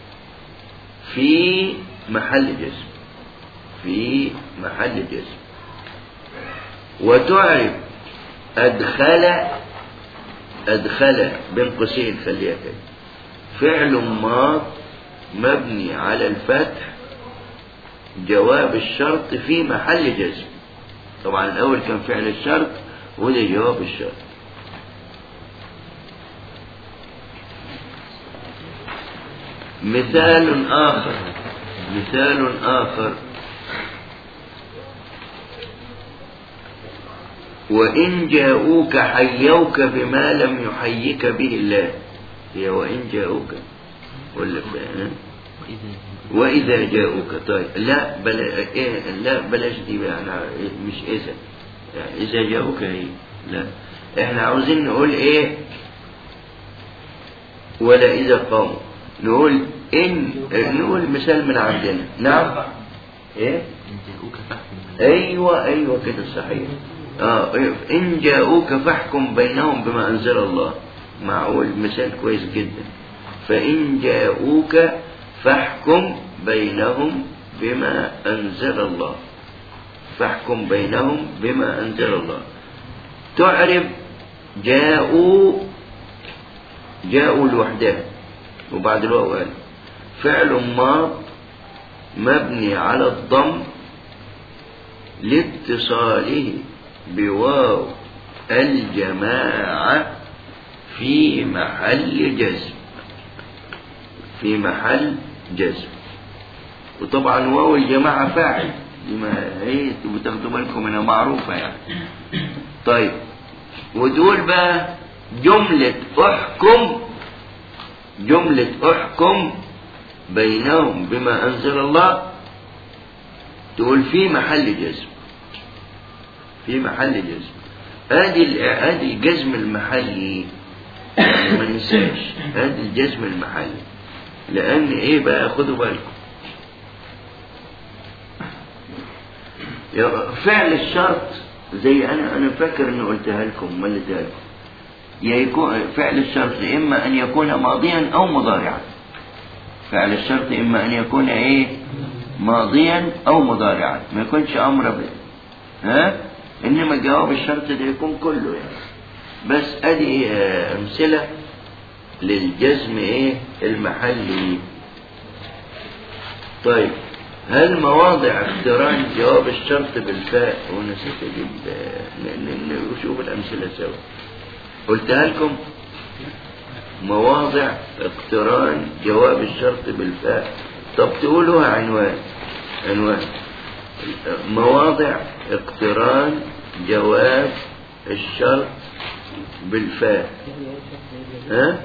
في محل جسم في محل جسم وتعرف أدخل أدخل بين قوسين خليها كده فعل ماض مبني على الفتح جواب الشرط في محل جزم طبعا الأول كان فعل الشرط وده جواب الشرط مثال آخر مثال آخر وإن جاءوك حيوك بما لم يحيك به الله هي وإن جاءوك ولا فعلا وإذا جاءوك طيب لا بلا إيه لا بلاش دي بقى أنا مش إذا يعني إذا جاءوك هي لا إحنا عاوزين نقول إيه ولا إذا قاموا نقول إن نقول مثال من عندنا نعم إيه أيوة أيوة كده صحيح آه إن جاءوك فاحكم بينهم بما أنزل الله معقول مثال كويس جدا فإن جاءوك فاحكم بينهم بما أنزل الله فاحكم بينهم بما أنزل الله تعرف جاءوا جاءوا لوحدها وبعد الواو قال فعل ماض مبني على الضم لاتصاله بواو الجماعة في محل جزم في محل جزم وطبعا واو الجماعة فاعل ما هي بتاخدوا بالكم انها معروفة يعني طيب ودول بقى جملة احكم جملة احكم بينهم بما انزل الله تقول في محل جزم في محل جزم ادي ادي الجزم المحلي يعني ما ننساش ادي الجزم المحلي لان ايه بقى خدوا بالكم يا- فعل الشرط زي انا انا فاكر اني قلتها لكم ملتها لكم يا يكون فعل الشرط اما ان يكون ماضيا او مضارعا فعل الشرط اما ان يكون ايه ماضيا او مضارعا ما يكونش امر به ها انما جواب الشرط ده يكون كله يعني بس ادي آه، امثله للجزم ايه المحلي طيب هل مواضع اقتران جواب الشرط بالفاء ونسيت اجيب آه، ن- ن- نشوف الامثله سوا قلتها لكم مواضع اقتران جواب الشرط بالفاء طب تقولوها عنوان عنوان مواضع اقتران جواب الشرط بالفاء ها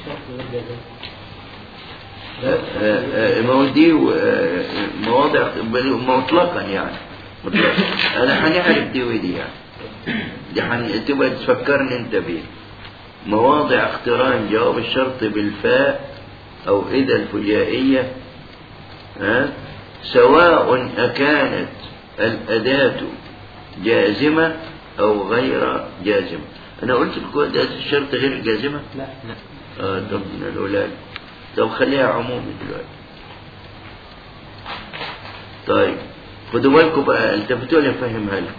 آه، آه، ما هو دي آه، مواضع مطلقا يعني مطلقا انا هنعرف دي ودي يعني دي حن... تبقى تفكرني انت بيه مواضع اقتران جواب الشرط بالفاء او اذا الفجائية ها سواء اكانت الاداة جازمة او غير جازمة انا قلت لكم اداة الشرط غير جازمة لا اه طب من الاولاد طب خليها عمومي دلوقتي طيب خدوا بالكم بقى التفتوا لي افهمها لكم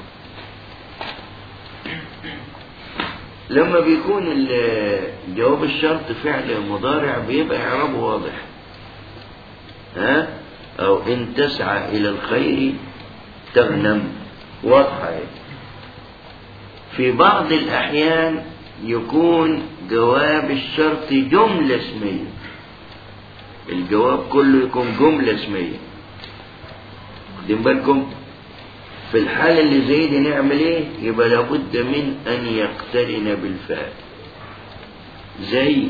لما بيكون ال- جواب الشرط فعل مضارع بيبقى اعرابه واضح ها او ان تسعى الى الخير تغنم واضحه اهي. في بعض الاحيان يكون جواب الشرط جمله اسميه الجواب كله يكون جمله اسميه واخدين بالكم في الحالة اللي زي دي نعمل ايه يبقى لابد من ان يقترن بالفاء زي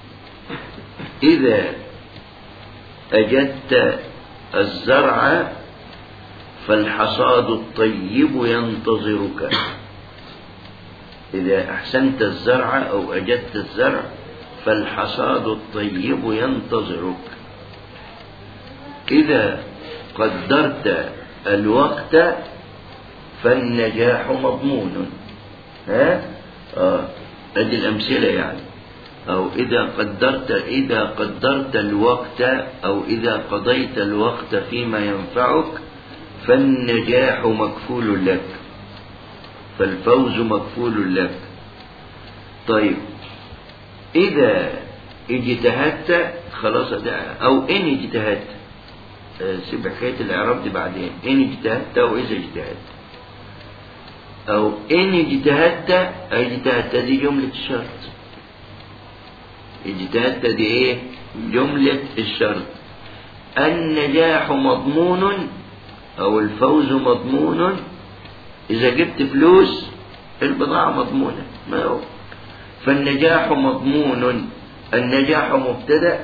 اذا اجدت الزرع فالحصاد الطيب ينتظرك اذا احسنت الزرع او اجدت الزرع فالحصاد الطيب ينتظرك إذا قدرت الوقت فالنجاح مضمون ها آه. ادي الامثله يعني او اذا قدرت اذا قدرت الوقت او اذا قضيت الوقت فيما ينفعك فالنجاح مكفول لك فالفوز مكفول لك طيب اذا اجتهدت خلاص ده او ان اجتهدت آه، سيب حكايه الاعراب دي بعدين ان اجتهدت او اذا اجتهدت او ان اجتهدت اجتهدت دي جمله الشرط اجتهدت دي ايه جمله الشرط النجاح مضمون او الفوز مضمون اذا جبت فلوس البضاعه مضمونه ما هو فالنجاح مضمون النجاح مبتدا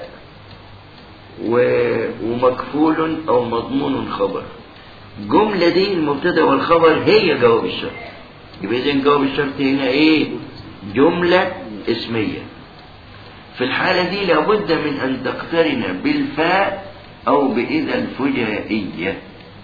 و- ومكفول او مضمون خبر الجملة دي المبتدا والخبر هي جواب الشرط يبقى اذا جواب الشرط هنا ايه جملة اسمية في الحالة دي لابد من ان تقترن بالفاء او باذا الفجائية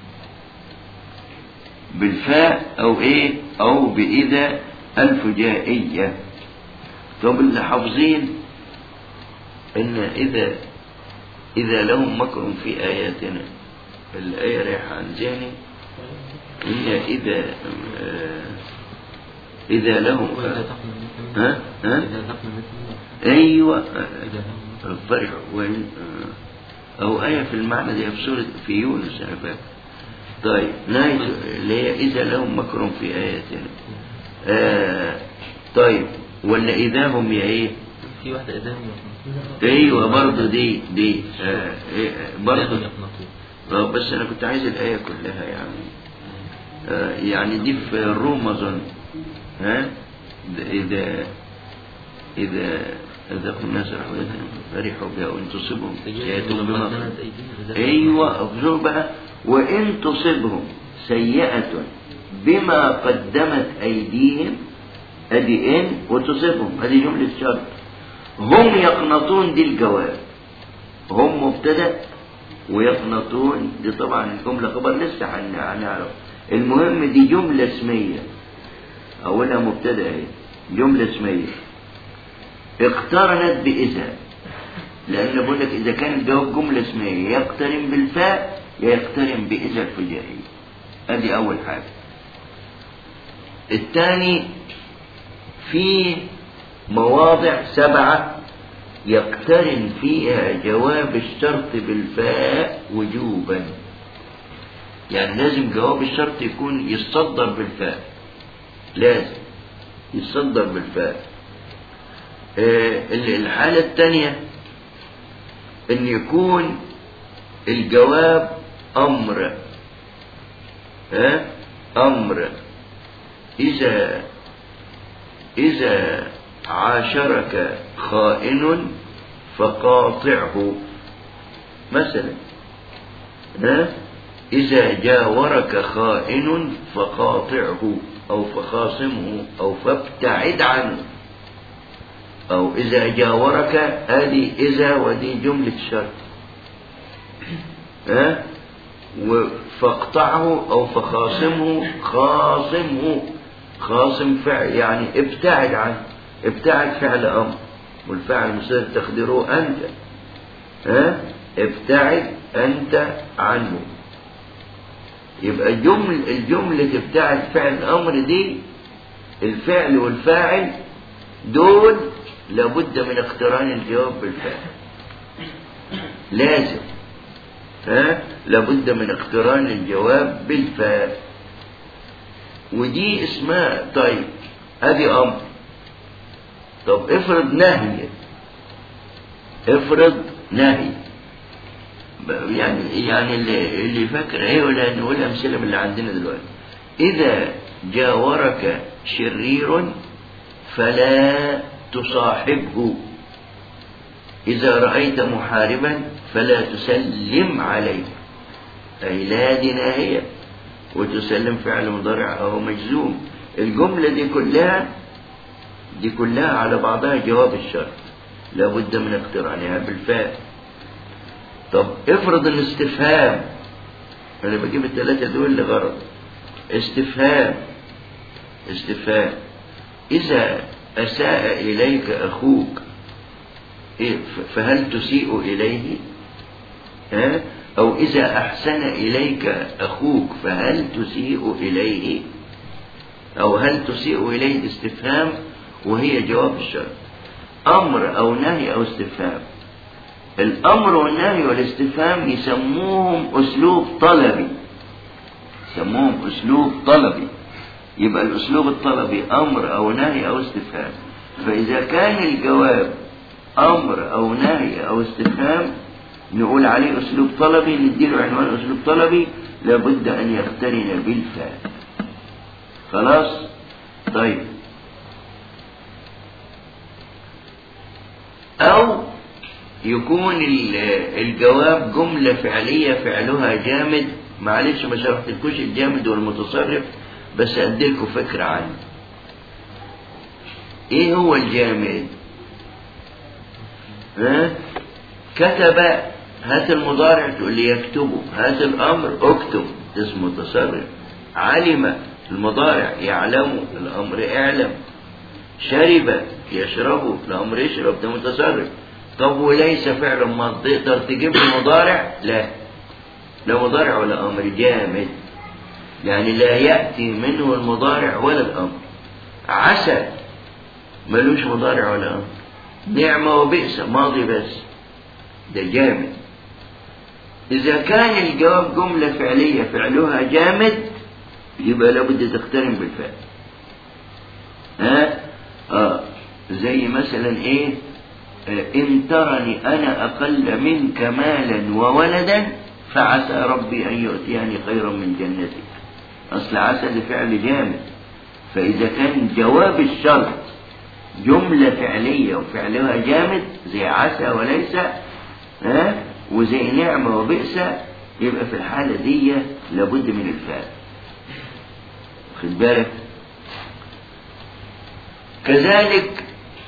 بالفاء او ايه او باذا الفجائية طب اللي حافظين ان اذا اذا لهم مكر في اياتنا الايه رايحه عن ذهني ان اذا آه، اذا لهم ها ها ايوه الفرح وين آه، او ايه في المعنى دي في سوره في يونس انا فاكر طيب نهاية اللي هي اذا لهم مكر في اياتنا آه طيب ولا اذا هم يا ايه في واحدة إذا ايوه برضه دي دي آه إيه، برضه آه بس انا كنت عايز الايه كلها يعني آه يعني دي في الروم اظن ها ده اذا اذا اذا الناس فرحوا بها وان تصبهم سيئة بما ايوه افزوا بقى وان تصبهم سيئة بما قدمت ايديهم ادي ان وتصبهم ادي جملة شرط هم يقنطون دي الجواب هم مبتدا ويقنطون دي طبعا الجملة خبر لسه هن- هنعرف المهم دي جملة اسمية أولها مبتدأ اهي جملة اسمية اقترنت بإذا لأن بقول لك إذا كان الجواب جملة اسمية يقترن بالفاء يقترن بإذا الفجائية أدي أول حاجة الثاني في مواضع سبعة يقترن فيها جواب الشرط بالفاء وجوبا يعني لازم جواب الشرط يكون يتصدر بالفاء لازم يتصدر بالفاء آه، الحالة الثانية ان يكون الجواب امر ها امر اذا اذا عاشرك خائن فقاطعه مثلا ها اذا جاورك خائن فقاطعه او فخاصمه او فابتعد عنه أو إذا جاورك هذه إذا ودي جملة شرط ها و- فاقطعه أو فخاصمه خاصمه خاصم فعل يعني ابتعد عنه ابتعد فعل أمر والفعل مصير تقديره أنت ها ابتعد أنت عنه يبقى جمل الجملة ابتعد فعل الأمر دي الفعل والفاعل دول لابد من اقتران الجواب بالفعل لازم ها لابد من اقتران الجواب بالفاء ودي اسمها طيب ادي امر طب افرض نهي افرض نهي ب- يعني يعني اللي, اللي فاكر ايه ولا نقول امثله من اللي عندنا دلوقتي اذا جاورك شرير فلا تصاحبه إذا رأيت محاربا فلا تسلم عليه أي لا دي ناهية وتسلم فعل مضارع أو مجزوم الجملة دي كلها دي كلها على بعضها جواب الشرط لابد من اقترانها بالفاء طب افرض الاستفهام انا بجيب الثلاثة دول لغرض استفهام استفهام إذا أساء إليك أخوك إيه، ف- فهل تسيء إليه ها؟ أو إذا أحسن إليك أخوك فهل تسيء إليه أو هل تسيء إليه استفهام وهي جواب الشرط أمر أو نهي أو استفهام الأمر والنهي والاستفهام يسموهم أسلوب طلبي يسموهم أسلوب طلبي يبقى الأسلوب الطلبي أمر أو نهي أو استفهام فإذا كان الجواب أمر أو نهي أو استفهام نقول عليه أسلوب طلبي نديله عنوان أسلوب طلبي لابد أن يقترن بالفاء خلاص طيب أو يكون ال- الجواب جملة فعلية فعلها جامد معلش ما شرحتلكوش الجامد والمتصرف بس أديلكوا فكرة عنه إيه هو الجامد؟ ها؟ كتب هات المضارع تقول لي يكتبه هات الأمر اكتب اسمه متصرف علم المضارع يعلم الأمر اعلم شرب يشربه الأمر يشرب ده متصرف طب وليس فعل ماضي تقدر تجيب لي مضارع لا لا مضارع ولا أمر جامد يعني لا يأتي منه المضارع ولا الأمر عسى ملوش مضارع ولا أمر نعمة وبئس ماضي بس ده جامد إذا كان الجواب جملة فعلية فعلها جامد يبقى لابد تقترن بالفعل ها آه زي مثلا إيه آه إن ترني أنا أقل منك مالا وولدا فعسى ربي أن يؤتيني خيرا من جنتك أصل عسى ده فعل جامد فإذا كان جواب الشرط جملة فعلية وفعلها جامد زي عسى وليس ها وزي نعمة وبئس يبقى في الحالة دي لابد من الفاء خد بالك كذلك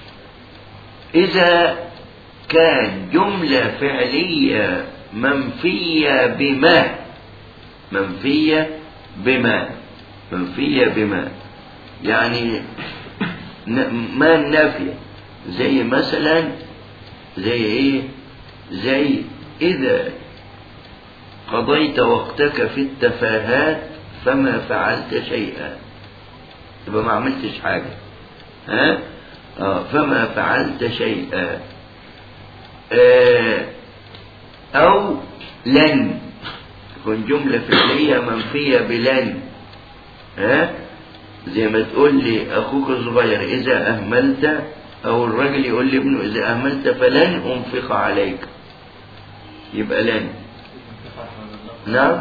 إذا كان جملة فعلية منفية بما منفية بما منفية بما يعني ن- ما النافية زي مثلا زي ايه زي اذا قضيت وقتك في التفاهات فما فعلت شيئا يبقى ما عملتش حاجة ها آه فما فعلت شيئا آه أو لن تكون جملة فعلية منفية بلن ها زي ما تقول لي أخوك الصغير إذا أهملت أو الرجل يقول لابنه إذا أهملت فلن أنفق عليك يبقى لن نعم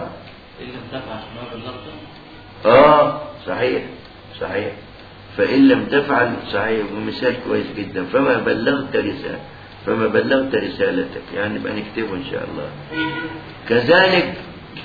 آه صحيح صحيح فإن لم تفعل صحيح مثال كويس جدا فما بلغت رسالة فما بلغت رسالتك يعني نبقى نكتبه إن شاء الله كذلك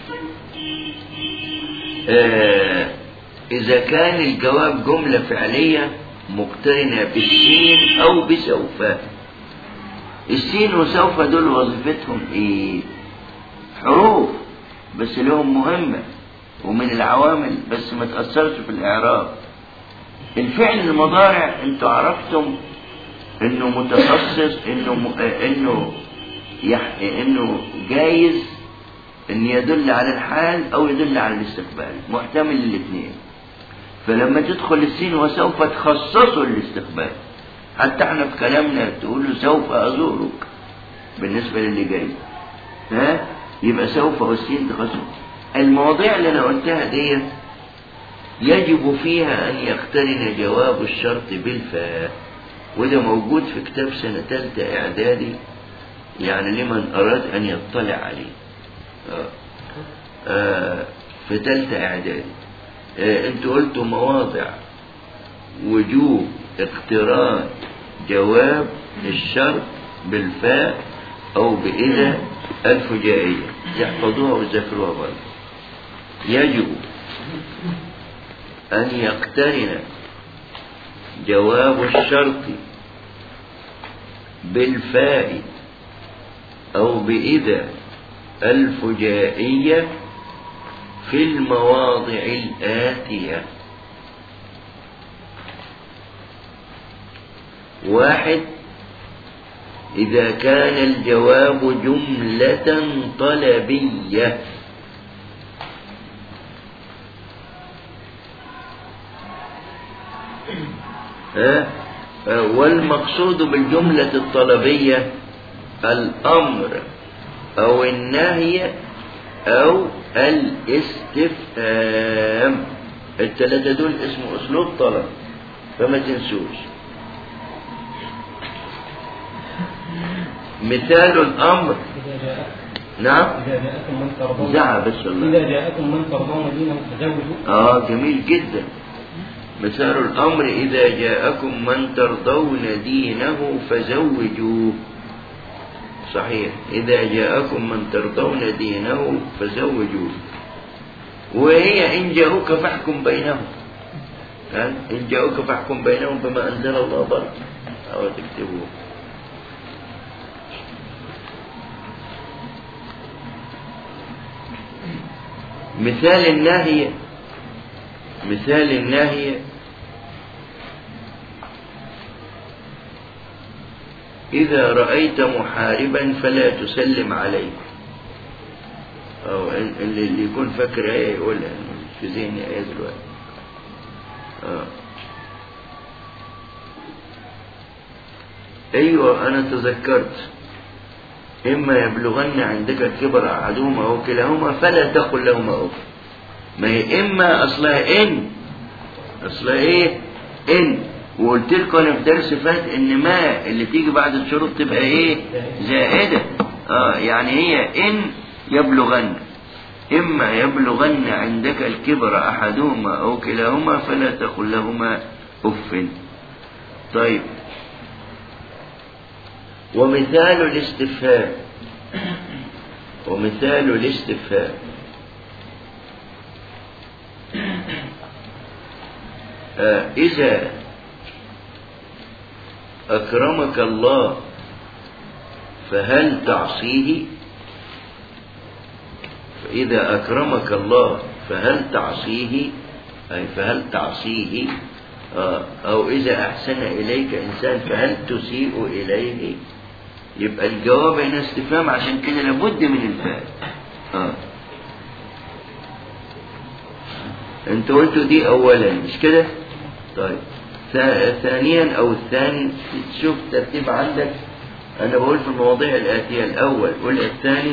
آه إذا كان الجواب جملة فعلية مقترنة بالسين أو بسوف السين وسوف دول وظيفتهم إيه؟ حروف بس لهم مهمة ومن العوامل بس ما تأثرش في الإعراب الفعل المضارع انتوا عرفتم انه متخصص انه م... انه يح... انه جايز ان يدل على الحال او يدل على الاستقبال محتمل للاثنين فلما تدخل السين وسوف تخصصه للاستقبال حتى احنا في كلامنا تقول له سوف ازورك بالنسبه للي جاي ها يبقى سوف والسين تخصص المواضيع اللي انا قلتها ديت يجب فيها أن يقترن جواب الشرط بالفاء وده موجود في كتاب سنة تالتة إعدادي يعني لمن أراد أن يطلع عليه آه. آه في تالتة إعدادي آه أنتوا قلتوا مواضع وجوب اقتران جواب الشرط بالفاء أو بإذا الفجائية يحفظوها ويذاكروها برضه يجب أن يقترن جواب الشرط بالفاء أو بإذا الفجائية في المواضع الآتية واحد إذا كان الجواب جملة طلبية ها؟ والمقصود بالجملة الطلبية الأمر أو النهي أو الاستفهام الثلاثة دول اسمه أسلوب طلب فما تنسوش مثال الأمر إذا جاء نعم إذا جاءكم من ترضون زعل بس والله إذا جاءكم من ترضون دينه فزوجوا آه جميل جدا مثال الأمر إذا جاءكم من ترضون دينه فزوجوه صحيح إذا جاءكم من ترضون دينه فزوجوه وهي إن جاءوك فاحكم بينهم ها؟ إن جاءوك فاحكم بينهم بما أنزل الله برضه أو تكتبوه مثال النهي مثال النهي إذا رأيت محاربا فلا تسلم عليه أو اللي اللي يكون فاكر آية يقولها في ذهني آية دلوقتي آه. أيوة أنا تذكرت إما يبلغن عندك الكبر أحدهما أو كلاهما فلا تقل لهما أف ما هي إما أصلها إن أصلها إيه إن وقلت لكم أنا في درس فات إن ما اللي تيجي بعد الشروط تبقى إيه زائدة آه يعني هي إن يبلغن إما يبلغن عندك الكبر أحدهما أو كلاهما فلا تقل لهما أف طيب ومثال الاستفهام ومثال الاستفهام آه إذا أكرمك الله فهل تعصيه فإذا أكرمك الله فهل تعصيه أي فهل تعصيه آه، أو إذا أحسن إليك إنسان فهل تسيء إليه يبقى الجواب هنا استفهام عشان كده لابد من الفعل آه. انت قلتوا دي اولا مش كده طيب ثا- ثانيا او الثاني تشوف ترتيب عندك انا بقول في المواضيع الاتيه الاول قل الثاني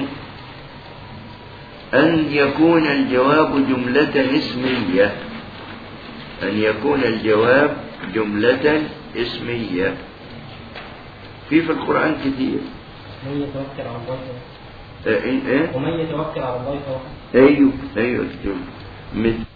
ان يكون الجواب جمله اسميه ان يكون الجواب جمله اسميه في في القران كثير من يتوكل على الله آه، إيه؟ إيه؟ ومن يتوكل على الله فهو ايوه ايوه اكتب مثل